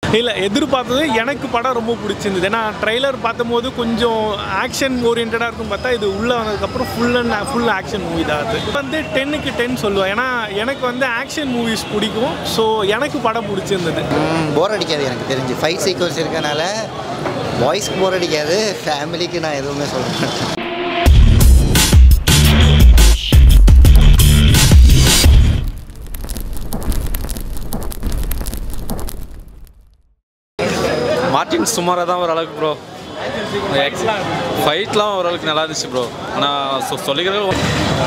இல்லை எதிர்பார்த்தது எனக்கு படம் ரொம்ப பிடிச்சிருந்தது ஏன்னா ட்ரைலர் பார்த்தபோது கொஞ்சம் ஆக்ஷன் ஓரியன்டாக இருக்கும் பார்த்தா இது உள்ளே வந்ததுக்கப்புறம் full and full action movie தான் அது வந்து டென்னுக்கு டென் சொல்லுவேன் ஏன்னா எனக்கு வந்து ஆக்ஷன் மூவிஸ் பிடிக்கும் ஸோ எனக்கு படம் பிடிச்சிருந்தது போர் அடிக்காது எனக்கு தெரிஞ்சு ஃபைட் சீக்வன்ஸ் இருக்கனால பாய்ஸ்க்கு போர் அடிக்காது ஃபேமிலிக்கு நான் எதுவுமே சொல்ல மாட்டேன் மார்டின் சுமாராக தான் ஓரளவுக்கு ப்ரோ ஃபைட்லாம் ஓரளவுக்கு நல்லா இருந்துச்சு ப்ரோ நான் சொ சொல்லிக்கிறது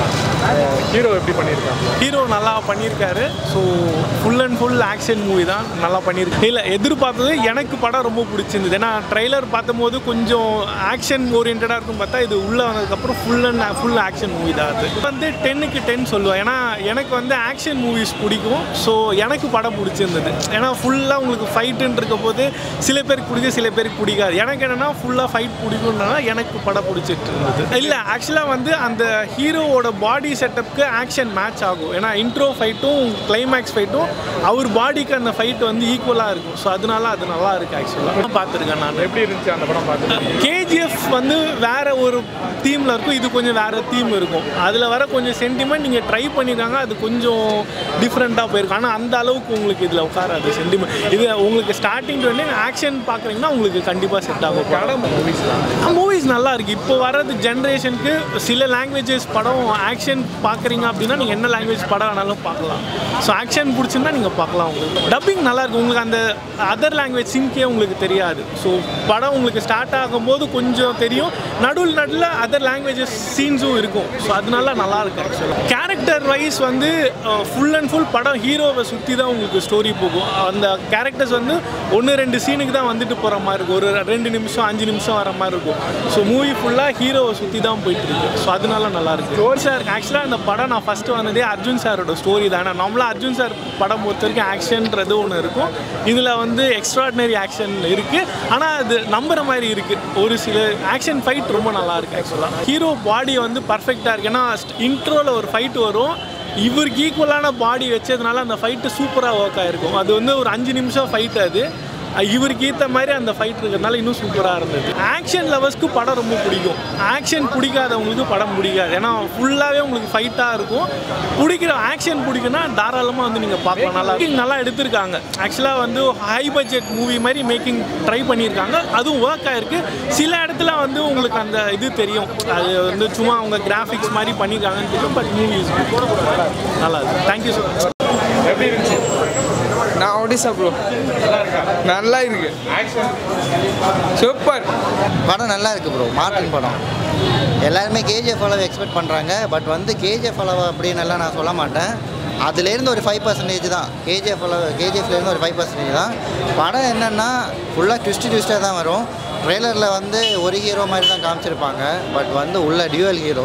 ஹீரோ எப்படி பண்ணியிருக்காங்க ஹீரோ நல்லா பண்ணியிருக்காரு so full and full action movie தான் நல்லா பண்ணியிருக்கு இல்லை எதிர்பார்த்தது எனக்கு படம் ரொம்ப பிடிச்சிருந்தது ஏன்னா ட்ரைலர் பார்த்தபோது கொஞ்சம் ஆக்ஷன் ஓரியன்டாக இருக்கும் பார்த்தா இது உள்ளே வந்ததுக்கப்புறம் full and full action movie தான் அது வந்து டென்னுக்கு டென் சொல்லுவேன் ஏன்னா எனக்கு வந்து ஆக்ஷன் மூவிஸ் பிடிக்கும் ஸோ எனக்கு படம் பிடிச்சிருந்தது ஏன்னா ஃபுல்லாக உங்களுக்கு ஃபைட்டுன்னு இருக்க போது சில பேருக்கு பிடிக்கும் சில பேருக்கு பிடிக்காது எனக்கு என்னென்னா ஃபுல்லாக ஃபைட் பிடிக்கும்னா எனக்கு படம் பிடிச்சிட்டு இருந்தது இல்லை ஆக்சுவலாக வந்து அந்த ஹீரோவோட பாடி செட்டப்க்கு ஆக்ஷன் மேட்ச் ஆகும் ஏன்னா இன்ட்ரோ ஃபைட்டும் கிளைமேக்ஸ் ஃபைட்டும் அவர் பாடிக்கு அந்த ஃபைட் வந்து ஈக்குவலாக இருக்கும் ஸோ அதனால அது நல்லா இருக்கு ஆக்சுவலாக பார்த்துருக்கேன் நான் எப்படி இருந்துச்சு அந்த படம் பார்த்து கேஜிஎஃப் வந்து வேற ஒரு தீமில் இருக்கும் இது கொஞ்சம் வேற தீம் இருக்கும் அதில் வர கொஞ்சம் சென்டிமெண்ட் நீங்கள் ட்ரை பண்ணியிருக்காங்க அது கொஞ்சம் டிஃப்ரெண்ட்டாக போயிருக்கும் ஆனால் அந்த அளவுக்கு உங்களுக்கு இதில் உட்காராது சென்டிமெண்ட் இது உங்களுக்கு ஸ்டார்டிங் வந்து ஆக்ஷன் பார்க்குறீங்கன்னா உங்களுக்கு கண்டிப்பாக செட் ஆகும் படம் மூவிஸ் மூவிஸ் நல்லா இருக்கு இப்போ வர்றது ஜென்ரேஷனுக்கு சில லாங்குவேஜஸ் படம் ஆக்ஷன் பார்க்குறீங்க அப்படின்னா நீங்கள் என்ன லாங்குவேஜ் படம் வேணாலும் பார்க்கலாம் ஸோ ஆக்ஷன் பிடிச்சிருந்தா நீங்கள் பார்க்கலாம் உங்களுக்கு டப்பிங் நல்லா இருக்கு உங்களுக்கு அந்த அதர் லாங்குவேஜ் சிங்க்கே உங்களுக்கு தெரியாது ஸோ படம் உங்களுக்கு ஸ்டார்ட் ஆகும்போது கொஞ்சம் தெரியும் நடுவில் நடுவில் அதர் லாங்குவேஜஸ் சீன்ஸும் இருக்கும் ஸோ அதனால நல்லா இருக்கு ஆக்சுவலாக கேரக்டர் வைஸ் வந்து ஃபுல் அண்ட் ஃபுல் படம் ஹீரோவை சுற்றி தான் உங்களுக்கு ஸ்டோரி போகும் அந்த கேரக்டர்ஸ் வந்து ஒன்று ரெண்டு சீனுக்கு தான் வந்துட்டு போகிற மாதிரி இருக்கும் ஒரு ரெண்டு நிமிஷம் அஞ்சு நிமிஷம் வர மாதிரி இருக்கும் ஸோ மூவி ஃபுல்லாக ஹீரோவை சுற்றி தான் போயிட்டு இருக்கு ஸோ அதனால நல்லா இருக்கு ஸ்டோரி சார் ஆக்சுவலாக அந்த படம் நான் ஃபஸ்ட்டு வந்ததே அர்ஜுன் சாரோட ஸ்டோரி தான் ஏன்னா நம்மளாம் அர்ஜுன் சார் படம் பொறுத்த வரைக்கும் ஆக்ஷன்ன்றது ஒன்று இருக்கும் இதில் வந்து எக்ஸ்ட்ராடினரி ஆக்ஷன் இருக்குது ஆனால் அது நம்புற மாதிரி இருக்குது ஒரு சில ஆக்ஷன் ஃபைட் ரொம்ப நல்லா இருக்கு ஆக்சுவலாக ஹீரோ பாடி வந்து பர்ஃபெக்டாக இருக்கு ஏன்னா இன்ட்ரோவில் ஒரு ஃபைட் வரும் இவருக்கு ஈக்குவலான பாடி வச்சதுனால அந்த ஃபைட்டு சூப்பராக ஒர்க் ஆகிருக்கும் அது வந்து ஒரு அஞ்சு நிமிஷம் ஃபைட் அது இவருக்கு ஏற்ற மாதிரி அந்த ஃபைட் இருக்கிறதுனால இன்னும் சூப்பராக இருந்தது ஆக்ஷன் லவர்ஸ்க்கு படம் ரொம்ப பிடிக்கும் ஆக்ஷன் பிடிக்காதவங்களுக்கு படம் பிடிக்காது ஏன்னா ஃபுல்லாகவே உங்களுக்கு ஃபைட்டாக இருக்கும் பிடிக்கிற ஆக்ஷன் பிடிக்குன்னா தாராளமாக வந்து நீங்கள் பார்க்கலாம் நல்லா இருக்கு. நல்லா எடுத்திருக்காங்க ஆக்சுவலாக வந்து ஹை பட்ஜெட் மூவி மாதிரி மேக்கிங் ட்ரை பண்ணியிருக்காங்க அதுவும் ஒர்க் ஆயிருக்கு சில இடத்துல வந்து உங்களுக்கு அந்த இது தெரியும் அது வந்து சும்மா அவங்க கிராஃபிக்ஸ் மாதிரி பண்ணியிருக்காங்கன்னு தெரியும் பட் மூவி நல்லா இருக்கு தேங்க்யூ ஸோ மச் எப்படி இருந்துச்சு நான் ஒடிசா ப்ரோ நல்லா இருக்கு சூப்பர் படம் நல்லா இருக்கு ப்ரோ மார்டின் படம் எல்லாருமே கேஜிஎஃப் அளவு எக்ஸ்பெக்ட் பண்ணுறாங்க பட் வந்து கேஜிஎஃப் அளவு அப்படின்னு எல்லாம் நான் சொல்ல மாட்டேன் அதுலேருந்து ஒரு ஃபைவ் பர்சன்டேஜ் தான் கேஜிஎஃப் அளவு கேஜிஎஃப்லேருந்து ஒரு ஃபைவ் பர்சன்டேஜ் தான் படம் என்னென்னா ஃபுல்லாக ட்விஸ்ட் ட்விஸ்ட்டாக தான் வரும் ட்ரெய்லரில் வந்து ஒரு ஹீரோ மாதிரி தான் காமிச்சிருப்பாங்க பட் வந்து உள்ள டியூவல் ஹீரோ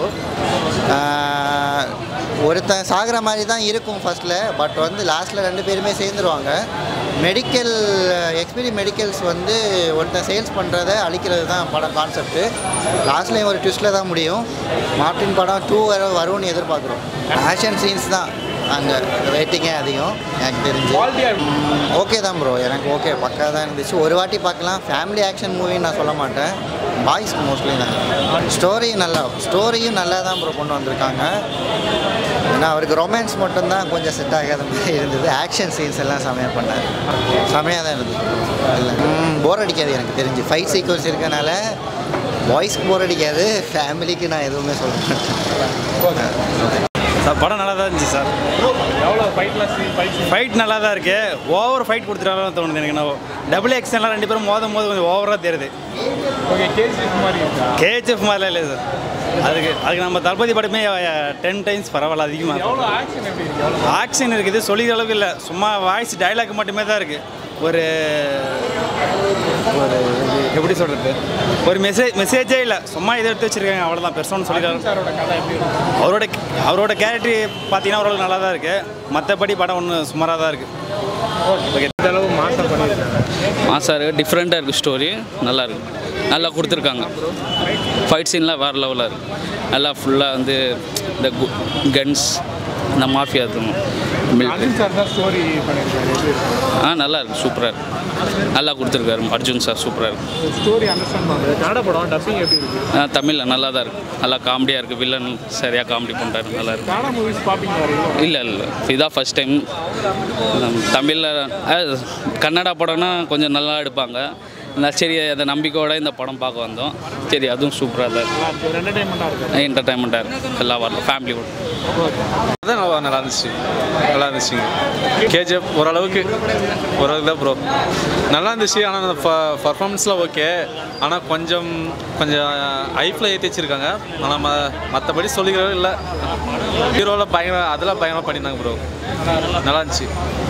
ஒருத்தன் சாகிற மாதிரி தான் இருக்கும் ஃபர்ஸ்ட்டில் பட் வந்து லாஸ்ட்டில் ரெண்டு பேருமே சேர்ந்துருவாங்க மெடிக்கல் எக்ஸ்பீரி மெடிக்கல்ஸ் வந்து ஒருத்தன் சேல்ஸ் பண்ணுறத அழிக்கிறது தான் படம் கான்செப்ட்டு லாஸ்ட்லேயும் ஒரு ட்விஸ்ட்டில் தான் முடியும் மார்டின் படம் டூ வர வரும்னு எதிர்பார்க்குறோம் ஆக்ஷன் சீன்ஸ் தான் அங்கே ரேட்டிங்கே அதிகம் எனக்கு தெரிஞ்சு ஓகே தான் ப்ரோ எனக்கு ஓகே பக்கா தான் இருந்துச்சு ஒரு வாட்டி பார்க்கலாம் ஃபேமிலி ஆக்ஷன் மூவின்னு நான் சொல்ல மாட்டேன் பாய்ஸ் மோஸ்ட்லி தான் ஸ்டோரி நல்லா ஸ்டோரியும் நல்லா தான் ப்ரோ கொண்டு வந்திருக்காங்க ஏன்னா அவருக்கு ரொமான்ஸ் மட்டும்தான் கொஞ்சம் செட் ஆகாத மாதிரி இருந்தது ஆக்ஷன் சீன்ஸ் எல்லாம் செமையாக பண்ணார் செமையாக தான் இருந்தது இல்லை போர் அடிக்காது எனக்கு தெரிஞ்சு ஃபைட் சீக்வன்ஸ் இருக்கனால பாய்ஸ்க்கு போர் அடிக்காது ஃபேமிலிக்கு நான் எதுவுமே சொல்ல மாட்டேன் சார் படம் நல்லா தான் இருந்துச்சு சார் எவ்வளோ ஃபைட்லாம் ஃபைட் ஃபைட் நல்லா தான் இருக்கு ஓவர் ஃபைட் கொடுத்துட்டாலும் தோணுது எனக்கு நான் டபுள் எக்ஸ்எல்லாம் ரெண்டு பேரும் மோதும் போது கொஞ்சம் ஓவராக தெரியுது ஓகே கேஜிஎஃப் மாதிரி இருக்கா கேஹெச்எஃப் மாதிரிலாம் இல்லை சார் அதுக்கு அதுக்கு நம்ம தளபதி படமே டென் டைம்ஸ் பரவாயில்ல அதிகமாக எவ்வளோ ஆக்ஷன் எப்படி இருக்கு எவ்வளோ ஆக்ஷன் இருக்குது சொல்லிக்கிற அளவுக்கு இல்லை சும்மா வாய்ஸ் டைலாக் மட்டுமே தான் இருக்குது ஒரு ஒரு இது எப்படி சொல்கிறது ஒரு மெசேஜ் மெசேஜே இல்லை சும்மா இதை எடுத்து வச்சிருக்காங்க அவ்வளோதான் பெருசாக சொல்லிக்கிறாங்க சாரோட கதை எப்படி இருக்கு அவரோட அவரோட கேரக்டர் பார்த்தீங்கன்னா ஓரளவுக்கு நல்லா தான் இருக்குது மற்றபடி படம் ஒன்று சுமாராக தான் இருக்குது ஓகே இந்த அளவு மாசம் பண்ணியிருக்காங்க மாசாக இருக்குது டிஃப்ரெண்ட்டாக இருக்குது ஸ்டோரி நல்லா இருக்கு நல்லா கொடுத்துருக்காங்க ஃபைட் சீன்லாம் வேறு லெவலில் இருக்குது நல்லா ஃபுல்லாக வந்து இந்த கன்ஸ் இந்த மாஃபியா அனில் சார் தான் ஸ்டோரி பண்ணியிருக்காரு எப்படி இருக்கு ஆ நல்லா இருக்கு சூப்பராக இருக்கு நல்லா கொடுத்துருக்காரு அர்ஜுன் சார் சூப்பராக இருக்கு ஸ்டோரி அண்டர்ஸ்டாண்ட் பண்ணுறது கன்னட படம் டப்பிங் எப்படி இருக்கு தமிழில் நல்லா தான் இருக்கு நல்லா காமெடியாக இருக்குது வில்லன் சரியாக காமெடி பண்ணுறாரு நல்லா இருக்கு கன்னட மூவிஸ் பார்ப்பீங்க வரீங்களா இல்லை இல்லை இதான் ஃபஸ்ட் டைம் தமிழில் கன்னடா படம்னா கொஞ்சம் நல்லா எடுப்பாங்க நான் சரி அந்த நம்பிக்கையோட இந்த படம் பார்க்க வந்தோம் சரி அதுவும் சூப்பராக தான் நல்லா இருக்கு ஒரு என்டர்டைன்மெண்ட்டாக இருக்கு இருக்கு என்டர்டைன்மெண்ட்டாக இருக்குது எல்லாம் வரலாம் ஃபேமிலியோட அதான் நல்லா நல்லா இருந்துச்சு நல்லா இருந்துச்சுங்க கேஜிஎஃப் ஓரளவுக்கு ஓரளவுக்கு தான் ப்ரோ நல்லா இருந்துச்சு ஆனால் அந்த பர்ஃபார்மன்ஸ்லாம் ஓகே ஆனால் கொஞ்சம் கொஞ்சம் ஐஃபில் ஏற்றி வச்சிருக்காங்க ஆனால் ம மற்றபடி சொல்லிக்கிறவே இல்லை ஹீரோவில் பயங்கர அதெல்லாம் பயங்கரமாக பண்ணியிருந்தாங்க ப்ரோ நல்லா இருந்துச்சு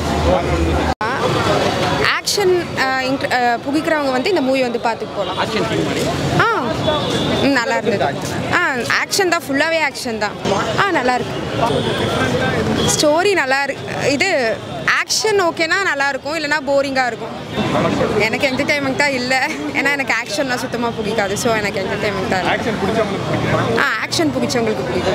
ஆக்ஷன் புகிக்கிறவங்க வந்து இந்த மூவி வந்து பார்த்துட்டு போகலாம் ஆ ம், நல்லா இருந்தது ஆ ஆக்ஷன் தான் ஃபுல்லாகவே ஆக்ஷன் தான் ஆ நல்லா இருக்கு ஸ்டோரி நல்லா இருக்கு இது ஆக்ஷன் ஓகேனா நல்லா இருக்கும் இல்லைனா போரிங்காக இருக்கும் எனக்கு என்டர்டைன்மெண்ட் தான் இல்லை ஏன்னா எனக்கு ஆக்ஷன்லாம் சுத்தமாக பிடிக்காது ஸோ எனக்கு என்டர்டைன்மெண்ட் தான் இல்லை ஆக்ஷன் பிடிச்சவங்களுக்கு பிடிக்குமா ஆ ஆக்ஷன் பிடிச்சவங்களுக்கு பிடிக்கும்